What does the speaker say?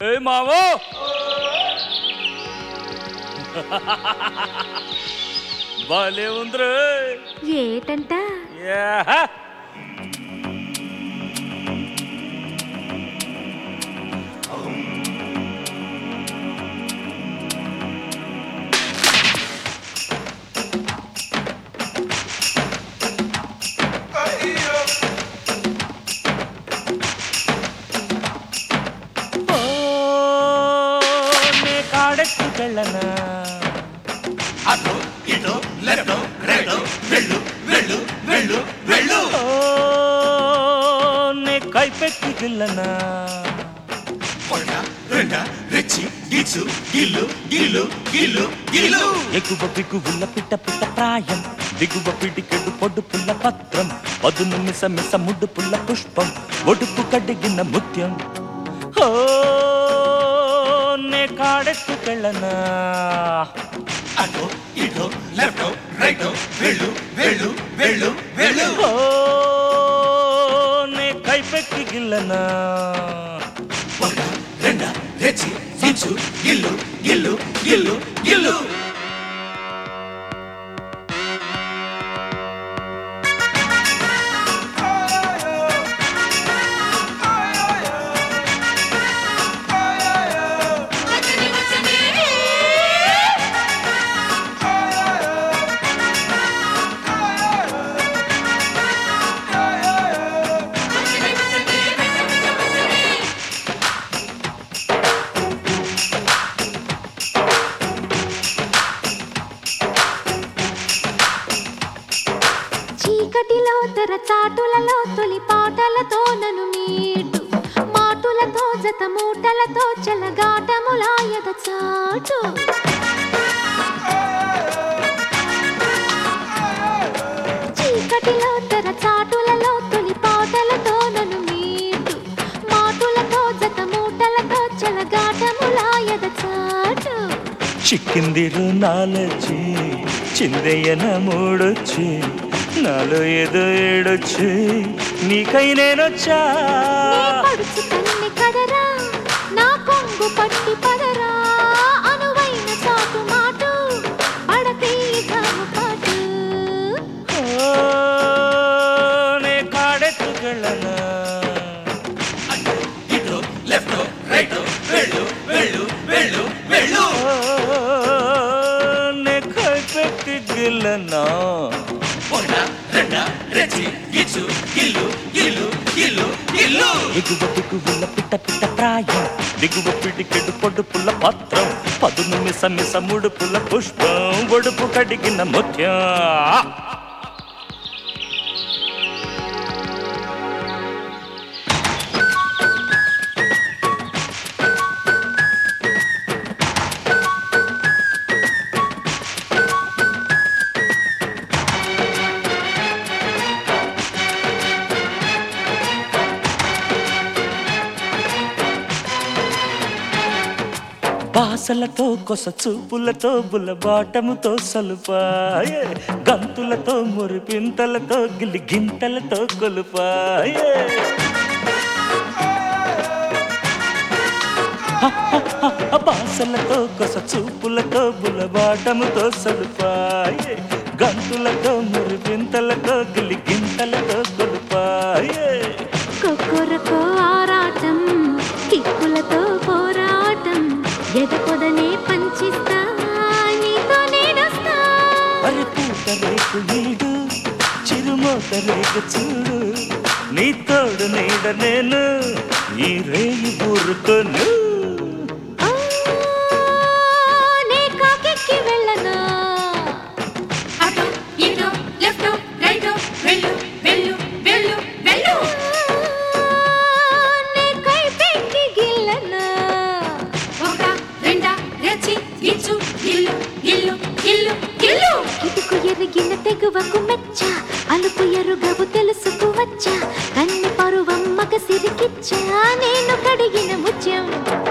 ఏ Mao భలే ఉందిరే ఏటంట యాహ! ఓ, నే కాడెత్తుకెళ్ళనా అటు ఇటు లెఫ్ట్ రైట్ వెళ్ళు వెళ్ళు వెళ్ళు వెళ్ళు ఓ, నే కైపెక్కి గిల్లనా ఒకట రెండ రెచ్చి గిచ్చు గిల్లు గిల్లు గిల్లు గిల్లు ఎగువ బిగువుల పిట్ట పిట్ట ప్రాయం దిగువ పిడికెడు పొడు పుల్ల పత్రం పదును మిస మిస ముడ్డు పుల్ల పుష్పం ఒడుపు కడిగిన ముత్యం ఓ నే కాడెత్తుకెళ్ళనా అటు ఇటు లెఫ్ట్ రైట్ వెళ్ళు వెళ్ళు వెళ్ళు వెళ్ళు ఓ నే కైపెక్కి గిల్లనా ఒకట రెండ రెచ్చి గిచ్చు గిల్లు గిల్లు గిల్లు గిల్లు చీకటిలో తెర చాటులలో తొలి పాటలతో నను మీటు మాటులతో జత మూటలతో చెలగాటములాయద చాటు చీకటిలో తెర చాటులలో తొలి పాటలతో నను మీటు మాటులతో జత మూటలతో చెలగాటములాయద చాటు చిక్కిందిరు నాలొచ్చి చిందయ్యన మూడొచ్చి నాలో ఏదో ఏడొచ్చి నీకై నేనొచ్చా నీ పడుచు కన్నె కదరా నా కొంగు పట్టి పదరా అనువైన చాటు మాటు పడతీయగాము పాటు ఓ, నే కాడెత్తుకెళ్ళనా అటు ఇటు లెఫ్ట్ రైట్ వెళ్ళు వెళ్ళు వెళ్ళు వెళ్ళు ఓ, నే కైపెక్కి గిల్లనా ఒకట రెండ రెచ్చి గిచ్చు గిల్లు గిల్లు గిల్లు గిల్లు ఎగువ దిగువుల పిట్ట పిట్ట ప్రాయం దిగువ పిడికెడు పొడు పుల్ల పత్రం పదును మిస మిస ముడు పుల్ల పుష్పం ఒడుపు కడిగిన ముత్యం బాసలతో కొస చూపులతో బుల్లబాటముతో సలుపాయే గంతులతో మురిపింతలతో గిలి గింతలతో కొలుపాయే బాసలతో కొస చూపులతో బుల్లబాటముతో సలుపాయే గంతులతో మురిపింతలతో గిలి గింతలతో కొలుపాయే కొక్కొరకో ఆరాటం కిక్కులతో పోరాటం ఎదపొదనే పంచిస్తా నీతో నేనొస్తా మరి పూట రేకు వీడు చిరుమోత రేకు చూడు నీ తోడు నీడ నేను ఈ రేయి ఊరుకోను ఆ, నే కాకెక్కి వెళ్ళనా అటు ఇటు లెఫ్ట్ రైట్ వెళ్ళు వెళ్ళు వెళ్ళు వెళ్ళు నే కైపెక్కి గిల్లనా ఒక రెండ రెచ్చి గిచ్చు ఇల్లు ఇల్లు ఇల్లు ఇల్లు ఇటుకు ఎరిగిన తెగువకు మెచ్చ అలుపు ఎరుగవు తెలుసుకు వచ్చా కన్నె పరువం మగ సిరికిచ్చా నేను కడిగిన ముత్యం